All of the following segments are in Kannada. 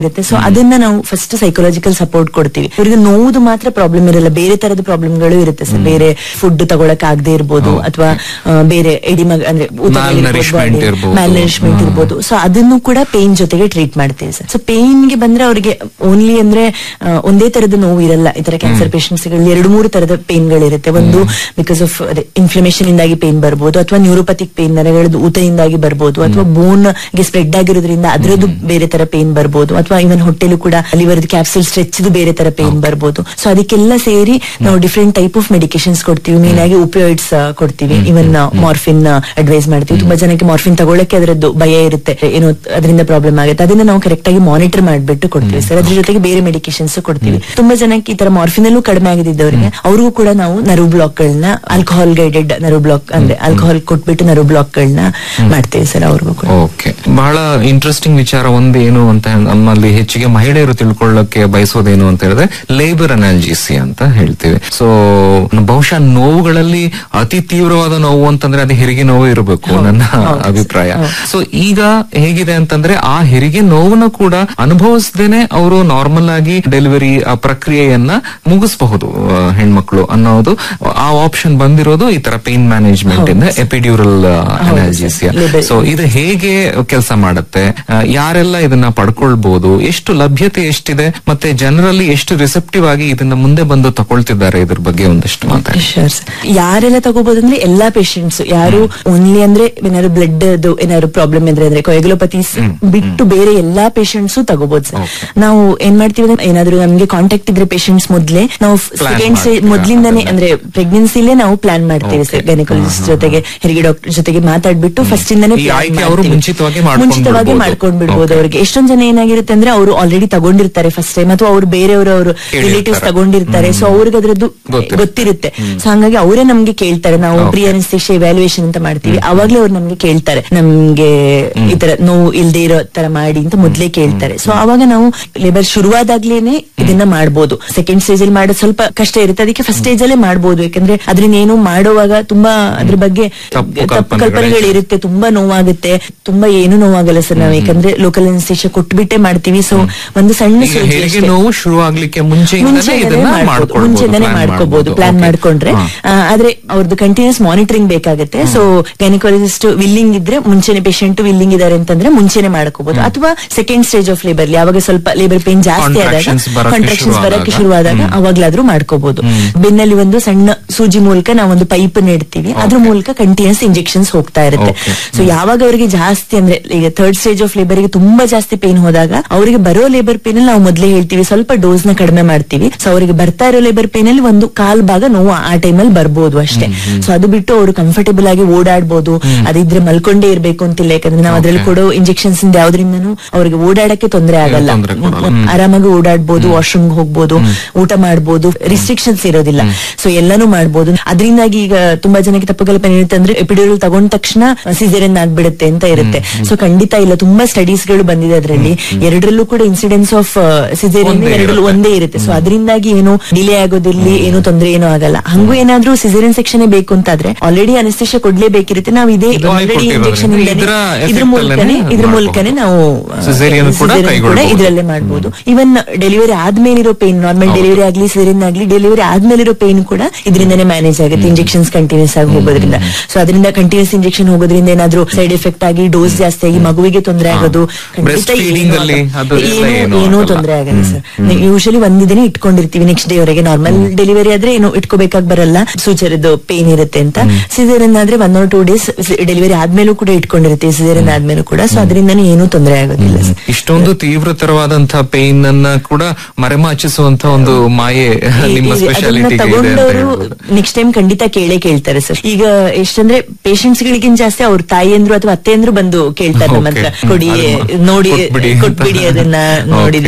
ಇರುತ್ತೆ ಸೊ ಅದನ್ನ ನಾವು ಫಸ್ಟ್ ಸೈಕಲಾಜಿಕಲ್ ಸಪೋರ್ಟ್ ಕೊಡ್ತೀವಿ ಇವರಿಗೆ ನೋವುದು ಮಾತ್ರ ಪ್ರಾಬ್ಲಮ್ ಇರಲ್ಲ ಬೇರೆ ತರದ ಪ್ರಾಬ್ಲಮ್ಗಳು ಇರುತ್ತೆ ಸರ್ ಬೇರೆ ಫುಡ್ ತಗೊಳಕ್ ಆಗದೆ ಇರ್ಬೋದು ಅಥವಾ ಬೇರೆ ಎಡಿಮ ಅಂದ್ರೆ Malnourishment ಇರ್ಬೋದು. ಮ್ಯಾಲ್ನರಿಶ್ಮೆಂಟ್ ಇರ್ಬೋದು ಸೊ ಅದನ್ನು ಕೂಡ ಪೇನ್ ಜೊತೆಗೆ ಟ್ರೀಟ್ ಮಾಡ್ತೀವಿ ಸರ್ ಸೊ ಪೇನ್ ಗೆ ಬಂದ್ರೆ ಅವರಿಗೆ ಓನ್ಲಿ ಅಂದ್ರೆ ಆ, ಒಂದೇ ತರದ ನೋವು ಇರಲ್ಲ ಈ ತರ ಕ್ಯಾನ್ಸರ್ ಪೇಷಂಟ್ಸ್ ಗಳಲ್ಲಿ ಎರಡು ಮೂರು ತರದ ಪೇನ್ ಗಳಿರುತ್ತೆ ಒಂದು ಬಿಕಾಸ್ ಆಫ್ ಇನ್ಫ್ಲಮೇಷನ್ ಇಂದಾಗಿ ಪೇನ್ ಬರ್ಬೋದು ಅಥವಾ ನ್ಯೂರೋಪತಿಕ್ ಪೇನ್ ನರಗಳದ್ದು ಊತದಿಂದಾಗಿ ಬರ್ಬೋದು ಅಥವಾ ಬೋನ್ ಗೆ ಸ್ಪ್ರೆಡ್ ಆಗಿರೋದ್ರಿಂದ ಅದರದ್ದು ಬೇರೆ ತರ ಪೇನ್ ಬರ್ಬೋದು ಅಥವಾ ಇವನ್ ಹೊಟ್ಟೆಲು ಕೂಡ ಲಿವರ್ ಕ್ಯಾಪ್ಸುಲ್ ಸ್ಟ್ರೆಚ್ ಬೇರೆ ತರ ಪೇನ್ ಬರ್ಬೋದು ಸೊ ಅದಕ್ಕೆಲ್ಲ ಸೇರಿ ನಾವು ಡಿಫ್ರೆಂಟ್ ಟೈಪ್ ಆಫ್ ಮೆಡಿಕೇಶನ್ಸ್ ಕೊಡ್ತೀವಿ ಮೇನ್ ಆಗಿ ಉಪಯೋಯ್ಡ್ಸ್ ಕೊಡ್ತೀವಿ ಇವನ್ ಮಾರ್ಫಿನ್ ಅಡ್ವೈಸ್ ಮಾಡ್ತೀವಿ ತುಂಬಾ ಜನಕ್ಕೆ ಮಾರ್ಫಿನ್ ತಗೊಳಕ್ಕೆ ಅದರದ್ದು ಭಯ ಇರುತ್ತೆ ಏನೋ ಅದರಿಂದ ಪ್ರಾಬ್ಲಮ್ ಆಗುತ್ತೆ ಅದನ್ನ ನಾವು ಕರೆಕ್ಟ್ ಆಗಿ ಮಾನಿಟರ್ ಮಾಡ್ಬಿಟ್ಟು ಕೊಡ್ತೀವಿ ಸರ್ ಅದ್ರ ಜೊತೆಗೆ ಬೇರೆ ಮೆಡಿಕೇಶನ್ಸ್ ಕೊಡ್ತೀವಿ ತುಂಬಾ ಜನಕ್ಕೆ ಈ ತರ ಮಾರ್ಫಿನ್ ಅಲ್ಲೂ ಕಡಿಮೆ ಆಗಿದ್ದವರಿಗೆ ಅವ್ರಿಗೂ ಕೂಡ ನಾವು ನರ್ವ್ ಬ್ಲಾಕ್ ಗಳನ್ನ ಆಲ್ಕೋಹಾಲ್ ಗೈಡೆಡ್ ನರ್ವ್ ಬ್ಲಾಕ್ ಅಂದ್ರೆ ಆಲ್ಕೋಹಾಲ್ ಕೊಟ್ಬಿಟ್ಟು ನರ್ವ್ ಬ್ಲಾಕ್ ಗಳನ್ನ ಮಾಡ್ತೀವಿ ಸರ್ ಅವ್ರಿಗೂ ಕೂಡ ಓಕೆ ಬಹಳ ಇಂಟ್ರೆಸ್ಟಿಂಗ್ ವಿಚಾರ ಒಂದು ಏನು ಅಂತ ನಮ್ಮಲ್ಲಿ ಹೆಚ್ಚಿಗೆ ಮಹಿಳೆಯರು ತಿಳ್ಕೊಳ್ಳಕ್ಕೆ ಬಯಸೋದೇನು ಅಂತ ಹೇಳಿದ್ರೆ ಲೇಬರ್ ಅನಾಲ್ಜಿಸಿ ಅಂತ ಹೇಳ್ತೀವಿ ಸೊ ಬಹುಶಃ ನೋವುಗಳಲ್ಲಿ ಅತಿ ತೀವ್ರವಾದ ನೋವು ಅಂತಂದ್ರೆ ಅದು ಹೆರಿಗೆ ನೋವು ಇರಬೇಕು ನನ್ನ ಅಭಿಪ್ರಾಯ ಸೊ ಈಗ ಹೇಗಿದೆ ಅಂತಂದ್ರೆ ಆ ಹೆರಿಗೆ ನೋವನ್ನ ಕೂಡ ಅನುಭವಿಸದೇನೆ ಅವರು ನಾರ್ಮಲ್ ಆಗಿ ಡೆಲಿವರಿ ಆ ಪ್ರಕ್ರಿಯೆಯನ್ನ ಮುಗಿಸಬಹುದು ಆ, ಹೆಣ್ಮಕ್ಳು ಅನ್ನೋದು ಆ ಆಪ್ಷನ್ ಬಂದಿರೋದು ಈ ತರ ಪೇನ್ ಮ್ಯಾನೇಜ್ಮೆಂಟ್ ಇಂದ ಎಪಿಡ್ಯೂರಲ್ ಅನಾಲ್ಜಿಸಿಯಾ Labor- ಸೊ ಇದು ಹೇಗೆ ಕೆಲಸ ಮಾಡುತ್ತೆ ಆ, ಯಾರೆಲ್ಲ ಇದನ್ನ ಪಡ್ಕೊಳ್ಬಹುದು ಎಷ್ಟು ಲಭ್ಯತೆ ಎಷ್ಟಿದೆ ಮತ್ತೆ ಜನರಲ್ಲಿ ಎಷ್ಟು ರಿಸೆಪ್ಟಿವ್ ಆಗಿ ಇದನ್ನ ಮುಂದೆ ಬಂದು ತಗೊಳ್ತಿದ್ದಾರೆ ಇದ್ರ ಬಗ್ಗೆ ಒಂದಷ್ಟು ಮಾತಾಡಿ Sure, sir. ಯಾರೆಲ್ಲ ತಗೋಬಹುದು ಅಂದ್ರೆ ಎಲ್ಲಾ ಪೇಷಂಟ್ಸ್ ಯಾರು ಓನ್ಲಿ ಅಂದ್ರೆ ಏನಾದ್ರು ಬ್ಲಡ್ ಏನಾದ್ರು ಪ್ರಾಬ್ಲಮ್ ಇದ್ರೆ ಅಂದ್ರೆ ಕೊಯಗ್ಲೋಪತೀಸ್ ಬಿಟ್ಟು ಬೇರೆ ಎಲ್ಲಾ ಪೇಷಂಟ್ಸ್ ತಗೋಬಹುದು ಸರ್ ನಾವು ಏನ್ ಮಾಡ್ತೀವಿ ಅಂದ್ರೆ ಏನಾದ್ರು ನಮ್ಗೆ ಕಾಂಟ್ಯಾಕ್ಟ್ ಇದ್ರೆ ಪೇಷಂಟ್ಸ್ ಮೊದ್ಲೇ ನಾವು Plan ಸೆಕೆಂಡ್ ಮಾಡ್ತೀರಾ ಮೊದ್ಲಿಂದಾನೇ ಅದನ್ನ? ಅಂದ್ರೆ ಪ್ರೆಗ್ನೆನ್ಸಿಲೇ ನಾವು ಪ್ಲಾನ್ ಮಾಡ್ತೀವಿ ಸರ್ Okay. ಗೈನಕಾಲಜಿಸ್ಟ್ ಜೊತೆಗೆ ಹೆರಿಗೆ ಡಾಕ್ಟರ್ ಜೊತೆಗೆ ಮಾತಾಡ್ಬಿಟ್ಟು ಫಸ್ಟ್ ಇಂದಾನೇ ಈ plan ಆಯ್ಕೆ ಅವ್ರು ಮಾಡ್ತೀವಿ. ಮುಂಚಿತವಾಗಿ ಮಾಡ್ಕೊಂಡ್ ಮುಂಚಿತವಾಗಿ ಬಿಡ್ಬೋದು. ಮಾಡ್ಕೊಂಡ್ ಬಿಡ್ಬೋದು Okay. ಅವ್ರಿಗೆ ಎಷ್ಟೊಂದ್ ಜನ ಏನಾಗಿರುತ್ತೆ ಅಂದ್ರೆ ಅವರು ಆಲ್ರೆಡಿ ತಗೊಂಡಿರ್ತಾರೆ ಫಸ್ಟ್ ಟೈಮ್ ಅಥವಾ ಅವ್ರು ಬೇರೆಯವರು ಅವರು ಕೇಳಿರ್ತಾರೆ. ರಿಲೇಟಿವ್ಸ್ ತಗೊಂಡಿರ್ತಾರೆ ಸೊ ಅವ್ರಿಗೆ ಅದ್ರದ್ದು ಗೊತ್ತಿರುತ್ತೆ. ಗೊತ್ತಿರುತ್ತೆ ಸೊ ಹಂಗಾಗಿ ಅವರೇ ನಮ್ಗೆ ಕೇಳ್ತಾರೆ ನಾವು ಪ್ರಿ ಅನಿಸ್ತೇಷಿಯಾ ಇವ್ಯಾಲ್ಯೂಯೇಷನ್ ಅಂತ ಮಾಡ್ತೀವಿ ಅವಾಗ್ಲೇ ಅವ್ರು ನಮ್ಗೆ ಕೇಳ್ತಾರೆ ನಮ್ಗೆ ಈ ತರ ನೋವು ಇಲ್ದೇ ಇರೋ ತರ ಮಾಡಿ ಅಂತ ಮೊದ್ಲೇ ಕೇಳ್ತಾರೆ ಸೊ ಅವಾಗ ನಾವು ಲೇಬರ್ ಶುರುವಾದಾಗ್ಲೇನೆ ಇದನ್ನ ಮಾಡ್ಬೋದು ಸೆಕೆಂಡ್ ಸ್ಟೇಜ್ ಅಲ್ಲಿ ಮಾಡೋದು ಸ್ವಲ್ಪ ಕಷ್ಟ ಇರುತ್ತೆ ಅದಕ್ಕೆ ಫಸ್ಟ್ ಸ್ಟೇಜ್ ಅಲ್ಲೇ ಮಾಡ್ಬೋದು ಯಾಕಂದ್ರೆ ಅದನ್ನ ಏನು ಮಾಡುವಾಗ ತುಂಬಾ ಅದ್ರ ಬಗ್ಗೆ ತಪ್ಪು ತಪ್ಪು ಕಲ್ಪನೆಗಳು ಕಲ್ಪನೆಗಳು ಇರುತ್ತೆ ತುಂಬಾ ನೋವಾಗುತ್ತೆ ತುಂಬಾ ಏನು ನೋವಾಗಲ್ಲ ಸರ್ ನಾವು ಯಾಕಂದ್ರೆ ಲೋಕಲ್ ಅನಿಸ್ತೇಷಿಯಾ ಕೊಟ್ಬಿಟ್ಟೆ ಮಾಡ್ತೀವಿ ಸೊ ಒಂದು ಸಣ್ಣ ಈಗ ಸೂಜಿ ಹೆರಿಗೆ ಅಷ್ಟೇ. ನೋವು ಶುರು ಆಗ್ಲಿಕ್ಕೆ ಮುಂಚೆಯಿಂದನೇ ಮುಂಚೆಯಿಂದನೇ ಇದನ್ನ ಮಾಡ್ಬೋದು. ಮಾಡ್ಕೊಳ್ಬೋದು, ಮುಂಚೆಯಿಂದನೇ plan ಮಾಡ್ಕೋಬಹುದು ಮಾಡ್ಬೋದು. Plan Okay. ಮಾಡ್ಕೊಂಡ್ರೆ ಹಾ. ಆ, ಆದ್ರೆ ಅವ್ರದ್ದು ಕಂಟಿನ್ಯೂಸ್ ಮಾನಿಟರಿಂಗ್ ಬೇಕಾಗುತ್ತೆ ಸೊ ಗೈನಕಾಲಜಿಸ್ಟ್ ವಿಲ್ಲಿಂಗ್ ಇದ್ರೆ ಮುಂಚೆನೆ ಪೇಷಂಟ್ ವಿಲ್ಲಿಂಗ್ ಇದಾರೆ ಅಂತಂದ್ರೆ ಮುಂಚೆನೆ ಮಾಡ್ಕೋಬಹುದು ಅಥವಾ ಸೆಕೆಂಡ್ ಸ್ಟೇಜ್ ಆಫ್ ಲೇಬರ್ ಯಾವಾಗ ಸ್ವಲ್ಪ ಲೇಬರ್ ಪೇನ್ ಜಾಸ್ತಿ ಆದಾಗ Contractions ಬರಕ್ಕೆ ಕಾಂಟ್ರಾಕ್ಷನ್ಸ್ ಬರಕ್ಕೆ ಶುರುವಾದಾಗ. ಶುರುವಾದಾಗ ಅವಾಗ್ಲಾದ್ರೂ ಮಾಡ್ಕೋಬಹುದು ಬೆನ್ನಲ್ಲಿ ಒಂದು ಸಣ್ಣ ಸೂಜಿ ಮೂಲಕ ನಾವು ಒಂದು ಪೈಪ್ ನೆಡ್ತೀವಿ ಅದ್ರ ಮೂಲಕ ಕಂಟಿನ್ಯೂಸ್ ಇಂಜೆಕ್ಷನ್ಸ್ ಹೋಗ್ತಾ ಇರುತ್ತೆ Okay. ಸೊ ಯಾವಾಗ ಅವರಿಗೆ ಜಾಸ್ತಿ ಅಂದ್ರೆ ಈಗ ಥರ್ಡ್ ಸ್ಟೇಜ್ ಆಫ್ ಲೇಬರ್ ಗೆ ತುಂಬಾ ಜಾಸ್ತಿ ಪೇನ್ ಹೋದಾಗ ಅವರಿಗೆ ಬರೋ ಲೇಬರ್ ಪೇನ್ ಅಲ್ಲಿ ನಾವು ಮೊದಲೇ ಹೇಳ್ತೀವಿ ಸ್ವಲ್ಪ ಡೋಸ್ ನ ಕಡಿಮೆ ಮಾಡ್ತೀವಿ ಸೊ ಅವರಿಗೆ ಬರ್ತಾ ಇರೋ ಲೇಬರ್ ಪೇನ್ ಅಲ್ಲಿ ಒಂದು ಕಾಲ್ ಭಾಗ ನೋವು ಆ ಟೈಮಲ್ಲಿ ಬರ್ಬೋದು ಅಷ್ಟೇ ಸೊ ಅದು ಬಿಟ್ಟು ಅವರು ಕಂಫರ್ಟೇಬಲ್ ಆಗಿ ಓಡಾಡ್ಬೋದು ಅದಿದ್ರೆ ಮಲ್ಕೊಂಡೇ ಇರ್ಬೇಕು ಅಂತಿಲ್ಲ ಯಾಕಂದ್ರೆ ನಾವು ಅದ್ರಲ್ಲಿ Okay. ಕೊಡೋ ಇಂಜೆಕ್ಷನ್ಸ್ ಇಂದ ಯಾವ್ದ್ರಿಂದನೂ ಅವ್ರಿಗೆ ಓಡಾಡಕ್ಕೆ ತೊಂದರೆ ಆಗಲ್ಲ ತೊಂದ್ರೆ ಕೊಡಲ್ಲ. ಹ್ಮ್. ಆರಾಮಾಗಿ ಓಡಾಡ್ಬೋದು ವಾಶ್ರೂಮ್ ಹೋಗ್ಬೋದು ಊಟ ಮಾಡ್ಬೋದು ರಿಸ್ಟ್ರಿಕ್ಷನ್ಸ್ ಇರೋದಿಲ್ಲ ಸೊ ಎಲ್ಲಾನು ಮಾಡ್ಬೋದು ಅದರಿಂದಾಗಿ ಈಗ ತುಂಬಾ ಜನಕ್ಕೆ ತಪ್ಪು ಕಲ್ಪನೆ ಇರುತ್ತೆ ಅಂದ್ರೆ ಎಪಿಡ್ಯೂರಲ್ ತಗೊಂಡ ತಕ್ಷಣ ಸಿಸೇರಿಯನ್ ಆಗ್ಬಿಡುತ್ತೆ ಅಂತ ಇರುತ್ತೆ ಸೊ ಖಂಡಿತ ಇಲ್ಲ ತುಂಬಾ ಸ್ಟಡೀಸ್ ಗಳು ಬಂದಿದೆ ಅದರಲ್ಲಿ ಎರಡರಲ್ಲೂ ಕೂಡ ಇನ್ಸಿಡೆನ್ಸ್ ಆಫ್ ಸಿಸೇರಿಯನ್ ಒಂದೇ ಎರಡರಲ್ಲೂ ಇರುತ್ತೆ. ಒಂದೇ ಇರುತ್ತೆ ಸೊ ಅದರಿಂದಾಗಿ ಏನು ಡಿಲೇ ಆಗೋದಿಲ್ಲಿ ಏನು ತೊಂದರೆ ಏನೂ ಆಗಲ್ಲ ಹಂಗೂ ಏನಾದ್ರೂ ಸಿಸೇರಿಯನ್ ಸೆಕ್ಷನ್ ಬೇಕು ಅಂತಾದ್ರೆ ಆಲ್ರೆಡಿ ಅನಿಸ್ತೇಷ ಕೊಡ್ಲೇಬೇಕಿರುತ್ತೆ ನಾವು ಇದೇ ಇದನ್ನೇ ಆಲ್ರೆಡಿ ಕೊಟ್ಟಿರೋದ್ರಿಂದ ಇಂಜೆಕ್ಷನ್ ಇದ್ರ ಇದ್ರ effect ಮೂಲಕನೇ ಅಲ್ಲೇನೆ ಇದ್ರ ಮಾಡ್ಬೋದು. ಮೂಲಕನೇ ನಾವು Cesarean ಕೂಡ cesarean ಕೈಗೊಳ್ಬೋದು. ಇದರಲ್ಲೇ ಮಾಡಬಹುದು ಇವನ್ ಡೆಲಿವರಿ ಆದ್ಮೇಲಿರೋ ಪೇನ್ ನಾರ್ಮಲ್ ಹೌದು. ಡೆಲಿವರಿ ಆಗ್ಲಿ ಸಿಸೇರಿಯನ್ ಆಗ್ಲಿ ಡೆಲಿವರಿ ಆದ್ಮೇಲಿರೋ ಪೇನ್ ಕೂಡ ಇದರಿಂದನೇ ಮ್ಯಾನೇಜ್ ಆಗುತ್ತೆ ಇಂಜೆಕ್ಷನ್ಸ್ ಕಂಟಿನ್ಯೂಸ್ ಆಗಿ ಹೋಗೋದ್ರಿಂದ ಸೊ ಅದರಿಂದ ಕಂಟಿನ್ಯೂಸ್ ಇಂಜೆಕ್ಷನ್ ಹೋಗೋದ್ರಿಂದ ಏನಾದ್ರೂ ಸೈಡ್ ಎಫೆಕ್ಟ್ ಆಗಿ ಡೋಸ್ ಜಾಸ್ತಿ ಆಗಿ ಮಗುವಿಗೆ ತೊಂದರೆ ಆಗೋದು ಖಂಡಿತ Breastfeeding ಏನೂ ಅಲ್ಲಿ ಆಗಲ್ಲ. ಅದು ಎಲ್ಲ ಏನೂ- ಏನೂ ಏನೂ ಆಗಲ್ಲ. ತೊಂದರೆ ಆಗಲ್ಲ ಸರ್ ಯೂಶಲಿ ಒಂದ್ ದಿನ ಇಟ್ಕೊಂಡಿರ್ತೀವಿ ನೆಕ್ಸ್ಟ್ ಡೇ ವರೆಗೆ ನಾರ್ಮಲ್ ಡೆಲಿವರಿ ಆದ್ರೆ ಏನು ಇಟ್ಕೋಬೇಕಾಗಿ ಬರಲ್ಲ ಸೂಚರದ್ದು ಪೇನ್ ಇರುತ್ತೆ ಅಂತ ಸಿಸೇರಿಯನ್ ಆದ್ರೆ one or two days delivery ಆದ್ಮೇಲೂ ಕೂಡ ಇಟ್ಕೊಂಡಿರ್ತೀವಿ ಸಿಸೇರಿಯನ್ ಆದ್ಮೇಲೂ ಕೂಡ ಸೊ ಅದರಿಂದನೇ ಏನೂ ತೊಂದರೆ ಆಗೋದಿಲ್ಲ ಸರ್ ಇಷ್ಟೊಂದು ತೀವ್ರತರವಾದಂತಹ ಪೇನ್ ಅನ್ನ ಕೂಡ ಮರೆಮಾಚಿಸುವಂತ ಒಂದು ಮಾಯೆ ನಿಮ್ಮ ಇದೆ. ಅದನ್ನ ಸ್ಪೆಷಾಲಿಟಿ ಇದೆ ಅಂತ ತಗೊಂಡವರು ಹೇಳ್ಬೋದು ನೆಕ್ಸ್ಟ್ ಟೈಮ್ ಖಂಡಿತ ಕೇಳೇ ಕೇಳ್ತಾರೆ ಸರ್ ಈಗ ಎಷ್ಟಂದ್ರೆ ಪೇಷಂಟ್ಸ್ ಗಳಿಗಿಂತ ಜಾಸ್ತಿ ಅವ್ರ ತಾಯಿಯಂದ್ರು ಅಥವಾ ಅತ್ತೆಯಂದ್ರು ಬಂದು ಕೇಳ್ತಾರೆ ನಮ್ಮ ಹತ್ರ Okay. ಕೊಡಿ ಅದನ್ನ ನೋಡಿ ಕೊಟ್ಬಿಡಿ ಅಂತ. ಕೊಟ್ಬಿಡಿ ಅದನ್ನ ನೋಡಿದೀವಿ Okay.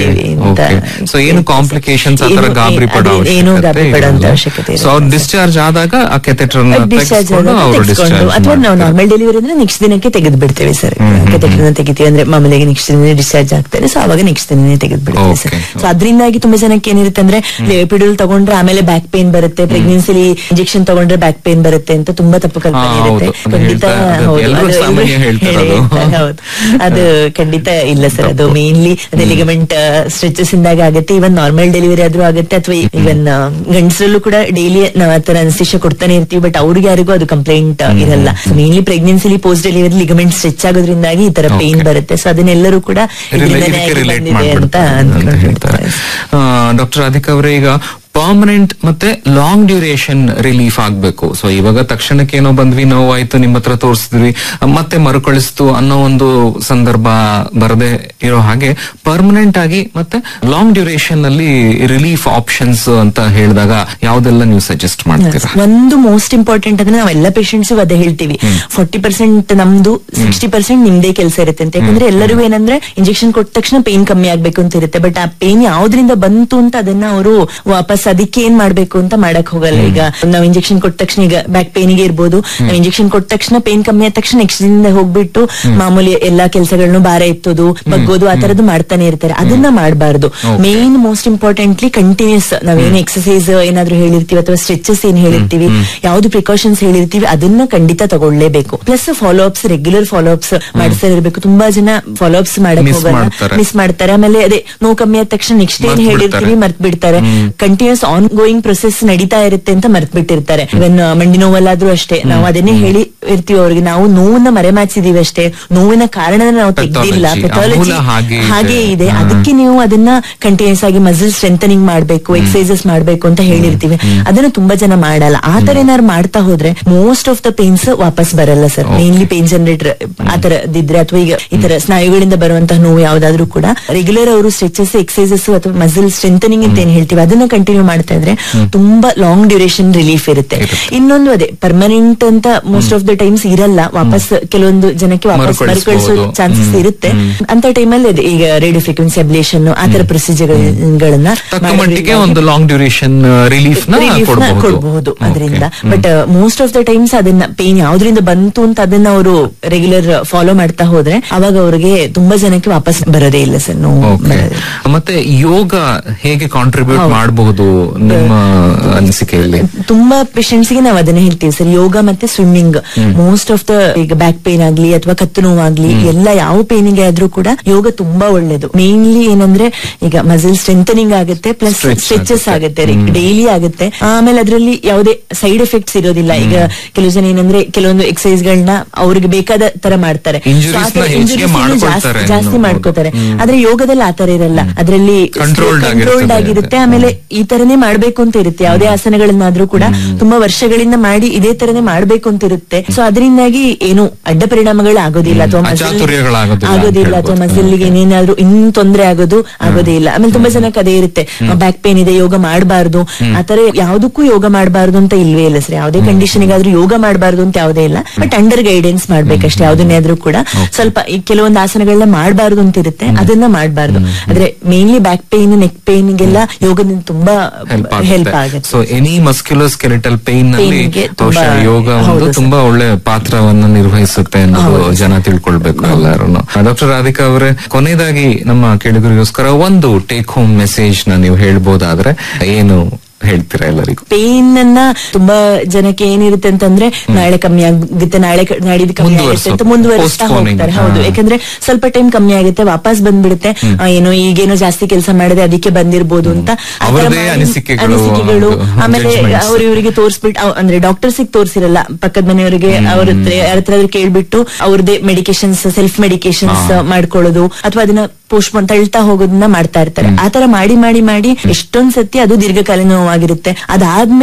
ಅಂತ ಸೊ ಏನು ಕಾಂಪ್ಲಿಕೇಶನ್ಸ್ ಆ ತರ ಏನು- ಗಾಬರಿ ಪಡೋ ಅದೇ- ಏನೂ ಗಾಬರಿ ಪಡೋ ಅವಶ್ಯಕತೆ ಅವಶ್ಯಕತೆ ಸೊ ಅವ್ರು ಡಿಸ್ಚಾರ್ಜ್ ಆದಾಗ ಆ ಕೆಥೆಟರ್ ಡಿಸ್ಚಾರ್ಜ್ ತೆಗೆಸ್ಕೊಂಡು ಅವರು ತೆಗೆಸ್ಕೊಂಡು ಅಥವಾ ನಾವು ಡಿಸ್ಚಾರ್ಜ್ ನಾರ್ಮಲ್ ಡೆಲಿವರಿ ಅಂದ್ರೆ ನೆಕ್ಸ್ಟ್ ದಿನಕ್ಕೆ ತೆಗೆದು ಬಿಡ್ತೇವೆ ಸರ್ ಕೆತೆಟರ್ನ ತೆಗಿತೀವಿ ಅಂದ್ರೆ ಮಾಮೂಲಿಯಾಗಿ ನೆಕ್ಸ್ಟ್ ದಿನ ಡಿಸ್ಚಾರ್ಜ್ ಆಗ್ತಾರೆ ಸೊ ಅವಾಗ ನೆಕ್ಸ್ಟ್ ದಿನನೇ ತೆಗೆದು ಬಿಡ್ತೇವೆ ಸರ್ Okay. ಸೊ ಅದರಿಂದಾಗಿ ತುಂಬಾ ಜನಕ್ಕೆ ಏನಿರುತ್ತೆ ಅಂದ್ರೆ ಲೆಪಿಡಲ್ ತಗೊಂಡ್ರೆ ಆಮೇಲೆ ಬ್ಯಾಕ್ ಪೇನ್ ಬರುತ್ತೆ ಪ್ರೆಗ್ನೆನ್ಸಿಲಿ ಇಂಜೆಕ್ಷನ್ ತಗೊಂಡ್ರೆ ಬ್ಯಾಕ್ ಪೇನ್ ಬರುತ್ತೆ ಅಂತ ತುಂಬಾ ತಪ್ಪು ಕಲ್ಪನೆ ಹಾ, ಇರುತ್ತೆ ಹೌದು. ಅದು ಖಂಡಿತ ಹೇಳ್ತಾ- ಅದು ಹೌದು ಎಲ್ರೂ ಅದು ಸಾಮಾನ್ಯ ಹೇಳ್ತಾರೆ ಹೇಳೇ ಅದು. ಇರ್ತಾರೆ, ಹೌದು ಅದು ಖಂಡಿತ ಇಲ್ಲ ಸರ್ ಅದು ಮೇನ್ಲಿ ಅದೇ ಲಿಗಮೆಂಟ್ ಸ್ಟ್ರೆಚಸ್ ಇಂದಾಗ ಆಗುತ್ತೆ ಇವನ್ ನಾರ್ಮಲ್ ಡೆಲಿವರಿ ಆದ್ರೂ ಆಗುತ್ತೆ ಅಥವಾ ಇವನ್ ಗಂಡಸರಲ್ಲೂ ಕೂಡ ಡೈಲಿ ನಾವು ಆತರ ಅನಸ್ತಿಷ ಕೊಡ್ತಾನೆ ಇರ್ತೀವಿ ಬಟ್ ಅವ್ರಿಗೆ ಯಾರಿಗೂ ಅದು ಕಂಪ್ಲೇಂಟ್ ಇರಲ್ಲ ಮೇನ್ಲಿ ಪ್ರೆಗ್ನೆನ್ಸಿಲಿ ಪೋಸ್ಟ್ ಡೆಲಿವರಿ ಲಿಗಮೆಂಟ್ ಸ್ಟ್ರೆಚ್ ಆಗೋದ್ರಿಂದಾಗಿ ಈ ತರ ಪೇನ್ Okay. ಬರುತ್ತೆ ಸೊ ಅದನ್ನೆಲ್ಲರೂ ಕೂಡ ಇದರಿಂದನೇ ಆಗಿ ರಿಲೇಟ್ ಬಂದಿದೆ ಅಂತ ಮಾಡ್ಬಿಡ್ತಾರೆ ಅಂತ ಹೇಳ್ತಾರೆ ಅಂದ್ಕೊಂಡಿರ್ತಾರೆ ಡಾಕ್ಟರ್ ಅಧಿಕ್ ಅವರೇ ಈಗ ಪರ್ಮನೆಂಟ್ ಮತ್ತೆ ಲಾಂಗ್ ಡ್ಯೂರೇಷನ್ ರಿಲೀಫ್ ಆಗ್ಬೇಕು ಸೊ ಇವಾಗ ತಕ್ಷಣಕ್ಕೆ ಏನೋ ಬಂದ್ವಿ ನೋವಾಯ್ತು ನಿಮ್ಮ ಹತ್ರ ತೋರಿಸಿದ್ವಿ ಮತ್ತೆ ಮರುಕಳಿಸ್ತು ಅನ್ನೋ ಒಂದು ಸಂದರ್ಭ ಬರದೆ ಇರೋ ಹಾಗೆ ಪರ್ಮನೆಂಟ್ ಆಗಿ ಮತ್ತೆ ಲಾಂಗ್ ಡ್ಯೂರೇಷನ್ ಅಲ್ಲಿ ರಿಲೀಫ್ ಆಪ್ಷನ್ಸ್ ಅಂತ ಹೇಳಿದಾಗ ಯಾವ್ದೆಲ್ಲ ನೀವು ಸಜೆಸ್ಟ್ ಮಾಡ್ತೀರಾ ಒಂದು ಮೋಸ್ಟ್ ಇಂಪಾರ್ಟೆಂಟ್ ಅಂದ್ರೆ ನಾವೆಲ್ಲ ಪೇಷಂಟ್ಸ್ ಅದೇ ಹೇಳ್ತೀವಿ ಫಾರ್ಟಿ ಪರ್ಸೆಂಟ್ ನಮ್ದು ಸಿಕ್ಸ್ಟಿ ಪರ್ಸೆಂಟ್ ನಿಮ್ದೇ ಕೆಲಸ ಇರುತ್ತೆ ಅಂತ ಯಾಕಂದ್ರೆ ಎಲ್ಲರಿಗೂ ಏನಂದ್ರೆ ಇಂಜೆಕ್ಷನ್ ಕೊಟ್ಟ ತಕ್ಷಣ ಪೇನ್ ಕಮ್ಮಿ ಆಗ್ಬೇಕು ಅಂತ ಇರುತ್ತೆ ಬಟ್ ಆ ಪೇನ್ ಯಾವ್ದ್ರಿಂದ ಬಂತು ಅಂತ ಅದನ್ನ ಅವರು ವಾಪಸ್ ಅದಕ್ಕೆ ಏನ್ ಮಾಡ್ಬೇಕು ಅಂತ ಮಾಡಕ್ ಹೋಗಲ್ಲ ಈಗ ನಾವ್ ಇಂಜೆಕ್ಷನ್ ಕೊಟ್ಟ ತಕ್ಷಣ ಈಗ ಬ್ಯಾಕ್ ಪೇನಿಗೆ ಇರ್ಬೋದು ನಾವ್ ಇಂಜೆಕ್ಷನ್ ಕೊಟ್ಟ ತಕ್ಷಣ ಪೇನ್ ಕಮ್ಮಿ ಆದ ತಕ್ಷಣ ನೆಕ್ಸ್ಟ್ ದಿನದಿಂದ ಹೋಗ್ಬಿಟ್ಟು ಮಾಮೂಲಿ ಎಲ್ಲಾ ಕೆಲಸಗಳನ್ನು ಭಾರ ಎತ್ತೋದು ಬಗ್ಗೋದು ಆ ತರದ್ದು ಮಾಡ್ತಾನೆ ಇರ್ತಾರೆ ಅದನ್ನ ಮಾಡಬಾರ್ದು ಮೇನ್ ಮೋಸ್ಟ್ ಇಂಪಾರ್ಟೆಂಟ್ಲಿ ಕಂಟಿನ್ಯೂಸ್ ನಾವೇನು ಎಕ್ಸಸೈಸ್ ಏನಾದ್ರು ಹೇಳಿರ್ತೀವಿ ಅಥವಾ ಸ್ಟ್ರೆಚಸ್ ಏನ್ ಹೇಳಿರ್ತೀವಿ ಯಾವ್ದು ಪ್ರಿಕಾಷನ್ಸ್ ಹೇಳಿರ್ತೀವಿ ಅದನ್ನ ಖಂಡಿತ ತಗೊಳ್ಳೇಬೇಕು plus follow ups regular follow ups ಮಾಡಿಸ್ತಾ ಇರಬೇಕು ತುಂಬಾ ಜನ ಫಾಲೋ ಅಪ್ಸ್ ಮಾಡಕ್ Miss ಹೋಗಲ್ಲ ಮಾಡ್ತಾರೆ. ಮಿಸ್ ಮಾಡ್ತಾರೆ ಆಮೇಲೆ ಅದೇ ನೋವು ಕಮ್ಮಿ ಆದ ತಕ್ಷಣ ನೆಕ್ಸ್ಟ್ ಏನ್ ಮರ್ತ್ ಹೇಳಿರ್ತೀವಿ ಬಿಡ್ತಾರೆ. ಮರ್ತ್ ಬಿಡ್ತಾರೆ ಕಂಟಿನ್ಯೂಸ್ ಆನ್ ಗೋಯಿಂಗ್ ಪ್ರೊಸೆಸ್ ನಡೀತಾ ಇರುತ್ತೆ ಅಂತ ಮರ್ತ್ ಬಿಟ್ಟಿರ್ತಾರೆ ಇವನ್ ಮಂಡಿ ನೋವಲ್ಲಾದ್ರೂ ಅಷ್ಟೇ ನಾವು ಅದನ್ನೇ ಹೇಳಿ ಇರ್ತೀವಿ ಅವ್ರಿಗೆ ನಾವು ನೋವನ್ನ ಮರೆಮಾಚಿದೀವಿ ಅಷ್ಟೇ ನೋವಿನ ಕಾರಣ ನಾವು ತೆಗ್ದಿಲ್ಲ Pathology. ಆ ಪೆಥಾಲಜಿ ಮೂಲ ಹಾಗೆ ಇದೆ. ಹಾಗೆ ಇದೆ ಹಾ. ಅದಕ್ಕೆ ನೀವು ಅದನ್ನ ಕಂಟಿನ್ಯೂಸ್ ಆಗಿ ಮಸಲ್ ಸ್ಟ್ರೆಂಥನಿಂಗ್ ಮಾಡ್ಬೇಕು ಎಕ್ಸಸೈಸಸ್ ಮಾಡ್ಬೇಕು ಅಂತ ಹೇಳಿರ್ತೀವಿ ಅದನ್ನ ತುಂಬಾ ಜನ ಮಾಡಲ್ಲ ಆ ತರ ಏನಾದ್ರು ಮಾಡ್ತಾ ಹೋದ್ರೆ ಮೋಸ್ಟ್ ಆಫ್ ದ ಪೇನ್ಸ್ ವಾಪಸ್ ಬರಲ್ಲ ಸರ್ ಮೇನ್ಲಿ ಪೇನ್ ಜನರೇಟರ್ ಆ ತರದಿದ್ರೆ ಅಥವಾ ಈಗ ಈ ತರ ಸ್ನಾಯುಗಳಿಂದ ಬರುವಂತಹ ನೋವು ಯಾವ್ದಾದ್ರು ಕೂಡ ರೆಗ್ಯುಲರ್ ಅವರು ಸ್ಟ್ರೆಚಸ್ ಎಕ್ಸಸೈಸಸ್ ಅಥವಾ ಮಸಲ್ ಸ್ಟ್ರೆಂಥನಿಂಗ್ ಅಂತ ಏನ್ ಹೇಳ್ತೀವಿ ಅದನ್ನ ಕಂಟಿನ್ಯೂ ಮಾಡ್ತಾ ಇದ್ರೆ ತುಂಬಾ ಲಾಂಗ್ ಡ್ಯೂರೇಷನ್ ರಿಲೀಫ್ ಇರುತ್ತೆ ಇನ್ನೊಂದು ಅದೇ ಪರ್ಮನೆಂಟ್ ಅಂತ ಮೋಸ್ಟ್ ಆಫ್ ದ ಟೈಮ್ಸ್ ಇರಲ್ಲ ವಾಪಸ್ ಕೆಲವೊಂದು ಜನಕ್ಕೆ ವಾಪಸ್ ಮರುಕಳಿಸ್ಬೋದು. ಮರುಕಳಿಸೋ ಚಾನ್ಸಸ್ ಇರುತ್ತೆ ಅಂತ ಟೈಮಲ್ಲಿ ಅದೇ ಈಗ ರೇಡಿಯೋ ಫ್ರೀಕ್ವೆನ್ಸಿ ಅಬ್ಲೇಷನ್ ಆ ತರ ಪ್ರೊಸೀಜರ್ ಗಳನ್ನ ತಕ್ಕ ಮಟ್ಟಿಗೆ ಒಂದು ಲಾಂಗ್ ಡ್ಯೂರೇಷನ್ ರಿಲೀಫ್ ನ ಕೊಡಬಹುದು ಕೊಡಬಹುದು ಅದರಿಂದ but most of the times ಅದನ್ನ ಪೇನ್ ಯಾವ್ದ್ರಿಂದ ಬಂತು ಅಂತ ಅದನ್ನ ಅವರು ರೆಗ್ಯುಲರ್ ಫಾಲೋ ಮಾಡ್ತಾ ಹೋದ್ರೆ ಅವಾಗ ಅವ್ರಿಗೆ ತುಂಬಾ ಜನಕ್ಕೆ ವಾಪಸ್ ಬರೋದೇ ಇಲ್ಲ ಸರ್ ನೋವು ಓಕೆ ಬರೋದೇ. ಮತ್ತೆ ಯೋಗ ಹೇಗೆ ಕಾಂಟ್ರಿಬ್ಯೂಟ್ ಮಾಡಬಹುದು ನಿಮ್ಮ ಅನಿಸಿಕೆಯಲ್ಲಿ ತುಂಬಾ ಪೇಷಂಟ್ಸ್ ಗೆ ನಾವು ಅದನ್ನ ಹೇಳ್ತೀವಿ ಸರ್ ಯೋಗ ಮತ್ತೆ ಸ್ವಿಮ್ಮಿಂಗ್ ಮೋಸ್ಟ್ ಆಫ್ ದ ಈಗ ಬ್ಯಾಕ್ ಪೇನ್ ಆಗ್ಲಿ ಅಥವಾ ಕತ್ತು ನೋವಾಗ್ಲಿ ಎಲ್ಲ ಯಾವ ಪೇನಿಗೆ ಆದ್ರೂ ಕೂಡ ಯೋಗ ತುಂಬಾ ಒಳ್ಳೇದು ಮೇನ್ಲಿ ಏನಂದ್ರೆ ಈಗ ಮಸಲ್ ಸ್ಟ್ರೆಂಥನಿಂಗ್ ಆಗುತ್ತೆ ಪ್ಲಸ್ Stretch ಸ್ಟ್ರೆಚಸ್ ಆಗುತ್ತೆ. ಆಗುತ್ತೆ ಡೈಲಿ ಆಗುತ್ತೆ ಆಮೇಲೆ ಅದರಲ್ಲಿ ಯಾವುದೇ ಸೈಡ್ ಎಫೆಕ್ಟ್ಸ್ ಇರೋದಿಲ್ಲ ಈಗ ಕೆಲವು ಜನ ಏನಂದ್ರೆ ಕೆಲವೊಂದು ಎಕ್ಸಸೈಸ್ ಗಳನ್ನ ಅವ್ರಿಗೆ ಬೇಕಾದ ತರ ಮಾಡ್ತಾರೆ Injuries So ಆ ತರ ನ ಹೆಚ್ಚಿಗೆ injuries ನ ಮಾಡ್ಕೊಳ್ತಾರೆ ಜಾಸ್ತಿ- ಜಾಸ್ತಿ ಇನ್ನು. ಮಾಡ್ಕೋತಾರೆ ಆದ್ರೆ ಯೋಗದಲ್ಲಿ ಆತರ ಇರಲ್ಲ ಅದರಲ್ಲಿ Controlled ಕಂಟ್ರೋಲ್ಡ್ ಆಗಿರ್ತದೆ. ಆಗಿರುತ್ತೆ ಆಮೇಲೆ ಈ ತರನೇ ಮಾಡ್ಬೇಕು ಅಂತ ಇರುತ್ತೆ ಯಾವುದೇ ಆಸನಗಳನ್ನಾದ್ರೂ ಕೂಡ ತುಂಬಾ ವರ್ಷಗಳಿಂದ ಮಾಡಿ ಇದೇ ತರನೇ ಮಾಡ್ಬೇಕು ಅಂತ ಇರುತ್ತೆ ಸೊ ಅದರಿಂದಾಗಿ ಏನು ಅಡ್ಡ ಪರಿಣಾಮಗಳು ಆಗೋದಿಲ್ಲ ಅಥವಾ muscle- ಅಚಾತುರ್ಯಗಳಾಗೋದಿಲ್ಲ ಅಂತ ಆಗೋದಿಲ್ಲ ಅಥವಾ ಹೇಳ್ಬೋದು. ಮಸಲ್ಗೆ ಏನೇನಾದ್ರೂ ಇನ್ ತೊಂದರೆ ಆಗೋದು ಆಗೋದೇ ಇಲ್ಲ ಆಮೇಲೆ ತುಂಬಾ ಜನಕ್ಕೆ ಅದೇ ಇರುತ್ತೆ ಬ್ಯಾಕ್ ಪೇನ್ ಇದೆ ಯೋಗ ಮಾಡಬಾರ್ದು ಆತರ ಯಾವ್ದಕ್ಕೂ ಯೋಗ ಮಾಡಬಾರ್ದು ಅಂತ ಇಲ್ವೇ ಇಲ್ಲ ಸರ್ ಯಾವುದೇ ಕಂಡೀಷನ್ ಆದ್ರೂ ಯೋಗ ಮಾಡಬಾರ್ದು ಅಂತ ಯಾವುದೇ ಇಲ್ಲ ಬಟ್ ಅಂಡರ್ ಗೈಡೆನ್ಸ್ ಮಾಡ್ಬೇಕಷ್ಟೇ ಯಾವ್ದನ್ನೇ ಆದ್ರೂ ಕೂಡ ಸ್ವಲ್ಪ ಈ ಕೆಲವೊಂದು ಆಸನಗಳನ್ನ ಮಾಡಬಾರ್ದು ಅಂತ ಇರುತ್ತೆ ಅದನ್ನ ಮಾಡಬಾರ್ದು ಆದ್ರೆ mainly back pain neck pain ಗೆಲ್ಲ ಯೋಗದಿಂದ ತುಂಬಾ ಹೆಲ್ಪ್ ಹೆಲ್ಪ್ ಆಗುತ್ತೆ ಆಗುತ್ತೆ so any muscular skeletal pain ನಲ್ಲಿ Pain ಗೆ ತುಂಬಾ- ಬಹುಶಃ ಯೋಗ ಒಂದು ಹೌದು ಸರ್. ತುಂಬಾ ಒಳ್ಳೆ ಪಾತ್ರವನ್ನ ನಿರ್ವಹಿಸುತ್ತೆ ಅನ್ನೋದು ಜನ ತಿಳ್ಕೊಳ್ಬೇಕು ಎಲ್ಲರೂ ಡಾಕ್ಟರ್ ರಾಧಿಕಾ ಅವರೇ ಕೊನೆಯದಾಗಿ ನಮ್ಮ ಕೇಳಿದರಿಗೋಸ್ಕರ ಒಂದು ಟೇಕ್ ಹೋಮ್ ಮೆಸೇಜ್ ನ ನೀವು ಹೇಳ್ಬೋದಾದ್ರೆ ಏನು ಹೇಳ್ತೀರಾ ಎಲ್ಲರಿಗೂ ಪೇನ್ ಅನ್ನ ತುಂಬಾ ಜನಕ್ಕೆ ಏನಿರುತ್ತೆ ಅಂತಂದ್ರೆ ನಾಳೆ ಕಮ್ಮಿ ಆಗುತ್ತೆ ನಾಳೆ ಕ- ನಾಡಿದ್ದು ಕಮ್ಮಿ ಆಗುತ್ತೆ ಅಂತ ಮುಂದುವರ್ಸೋದು. ಮುಂದುವರಿಸ್ತಾ Postponing. ಹೋಗ್ತಾರೆ ಹೌದು ಹಾ. ಯಾಕಂದ್ರೆ ಸ್ವಲ್ಪ ಟೈಮ್ ಕಮ್ಮಿ ಆಗುತ್ತೆ ವಾಪಸ್ ಬಂದ್ಬಿಡುತ್ತೆ ಆ, ಏನೋ ಈಗೇನೋ ಜಾಸ್ತಿ ಕೆಲಸ ಮಾಡಿದೆ ಅದಕ್ಕೆ ಬಂದಿರ್ಬೋದು ಅಂತ ಆ ಥರ ಅವ್ರದ್ದೇ ಮಾಡಿ- ಅನಿಸಿಕೆಗಳು, ಅನಿಸಿಕೆಗಳು ಹೌದು, ಆಮೇಲೆ judgments. ಅವ್ರ ಇವರಿಗೆ ತೋರಿಸ್ಬಿಟ್ಟು ಅವ್- ಅಂದ್ರೆ ಡಾಕ್ಟರ್ಸ್ ತೋರಿಸಿರಲ್ಲ ಪಕ್ಕದ ಮನೆಯವರಿಗೆ ಅವ್ರ ಹತ್ರ ಯಾರ ಹತ್ರ ಆದ್ರೂ ಕೇಳ್ಬಿಟ್ಟು ಅವ್ರದೇ ಮೆಡಿಕೇಶನ್ಸ್ ಸೆಲ್ಫ್ ಮೆಡಿಕೇಶನ್ಸ್ ಮಾಡ್ಕೊಳ್ಳೋದು ಅಥವಾ ಅದನ್ನ ಪೋಸ್ಟ್ಪೋನ್ ತಳ್ತಾ ಹೋಗೋದನ್ನ ಮಾಡ್ತಾ ಇರ್ತಾರೆ ಆತರ ಮಾಡಿ ಮಾಡಿ ಮಾಡಿ ಎಷ್ಟೊಂದ್ ಸತಿ ಅದು ದೀರ್ಘಕಾಲೀನ ನೋವಾಗಿರುತ್ತೆ ಅದಾದ್ಮೇಲೆ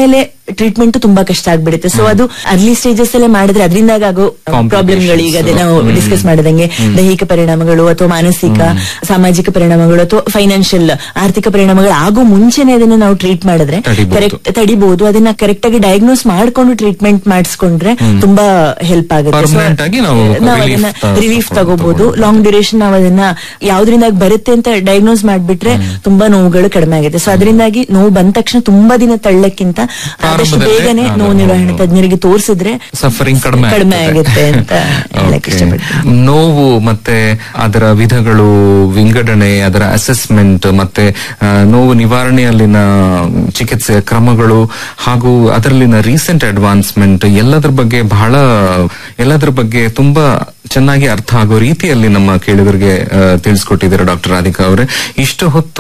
ಟ್ರೀಟ್ಮೆಂಟ್ ತುಂಬಾ ಕಷ್ಟ ಆಗ್ಬಿಡುತ್ತೆ ಸೊ ಅದು ಅರ್ಲಿ ಸ್ಟೇಜಸ್ ಅಲ್ಲೇ ಮಾಡಿದ್ರೆ ಅದರಿಂದಾಗ ಆಗೋ ಪ್ರಾಬ್ಲಮ್ಗಳು ಈಗ ಅದೇ ನಾವು ಡಿಸ್ಕಸ್ ಮಾಡಿದಂಗೆ ದೈಹಿಕ ಪರಿಣಾಮಗಳು ಅಥವಾ ಮಾನಸಿಕ ಸಾಮಾಜಿಕ ಪರಿಣಾಮಗಳು ಅಥವಾ ಫೈನಾನ್ಷಿಯಲ್ ಆರ್ಥಿಕ ಪರಿಣಾಮಗಳು ಆಗೋ ಮುಂಚೆನೆ ಅದನ್ನ ನಾವು ಟ್ರೀಟ್ ಮಾಡಿದ್ರೆ ತಡಿಬೋದು. ಕರೆಕ್ಟ್ ತಡಿಬಹುದು ಅದನ್ನ ಕರೆಕ್ಟ್ ಆಗಿ ಡಯಾಗ್ನೋಸ್ ಮಾಡ್ಕೊಂಡು ಟ್ರೀಟ್ಮೆಂಟ್ ಮಾಡಿಸ್ಕೊಂಡ್ರೆ ತುಂಬಾ ಹೆಲ್ಪ್ ಆಗುತ್ತೆ So, Permanent ಆಗಿ ನಾವು ನಾವು relief ಅದನ್ನ ತ- ರಿಲೀಫ್ ತಗೊಳ್ಬೋದು. ತಗೋಬಹುದು ಲಾಂಗ್ ಡ್ಯೂರೇಷನ್ ನಾವು ಅದನ್ನ ಯಾವ್ದ್ರಿಂದ ಬರುತ್ತೆ ಅಂತ ಡಯಾಗ್ನೋಸ್ ಮಾಡ್ಬಿಟ್ರೆ ತುಂಬಾ ನೋವುಗಳು ಕಡಿಮೆ ಆಗುತ್ತೆ ಸೊ ಅದರಿಂದಾಗಿ ನೋವು ಬಂದ ತಕ್ಷಣ ತುಂಬಾ ದಿನ ತಳ್ಳಕ್ಕಿಂತ ಆದಷ್ಟು ಪ್ರಾರಂಭದಲ್ಲೇ ಬೇಗನೆ ಅದು ನೋವು ನಿರ್ವಹಣೆ ನೋವು. ತಜ್ಞರಿಗೆ ತೋರಿಸಿದ್ರೆ ಸಫರಿಂಗ್ ಕಡಿಮೆ ಕಡಿಮೆ ಆಗ್ತದೆ. ಆಗುತ್ತೆ ಅಂತ ಹೇಳಕ್ Okay. ಇಷ್ಟಪಡ್ತೀನಿ ನೋವು ಮತ್ತೆ ಅದರ ವಿಧಗಳು ವಿಂಗಡಣೆ ಅದರ ಅಸೆಸ್ಮೆಂಟ್ ಮತ್ತೆ ಆ, ನೋವು ನಿವಾರಣೆಯಲ್ಲಿನ ಚಿಕಿತ್ಸೆಯ ಕ್ರಮಗಳು ಹಾಗೂ ಅದರಲ್ಲಿನ ರೀಸೆಂಟ್ ಅಡ್ವಾನ್ಸ್ಮೆಂಟ್ ಎಲ್ಲದರ ಬಗ್ಗೆ ಬಹಳ ಎಲ್ಲದರ ಬಗ್ಗೆ ತುಂಬಾ ಚೆನ್ನಾಗಿ ಅರ್ಥ ಆಗೋ ರೀತಿಯಲ್ಲಿ ನಮ್ಮ ಕೇಳುಗರಿಗೆ ಆ, ತಿಳಿಸ್ಕೊಟ್ಟಿದ್ದಾರೆ ಡಾಕ್ಟರ್ ರಾಧಿಕಾ ಅವರೇ ಇಷ್ಟು ಹೊತ್ತು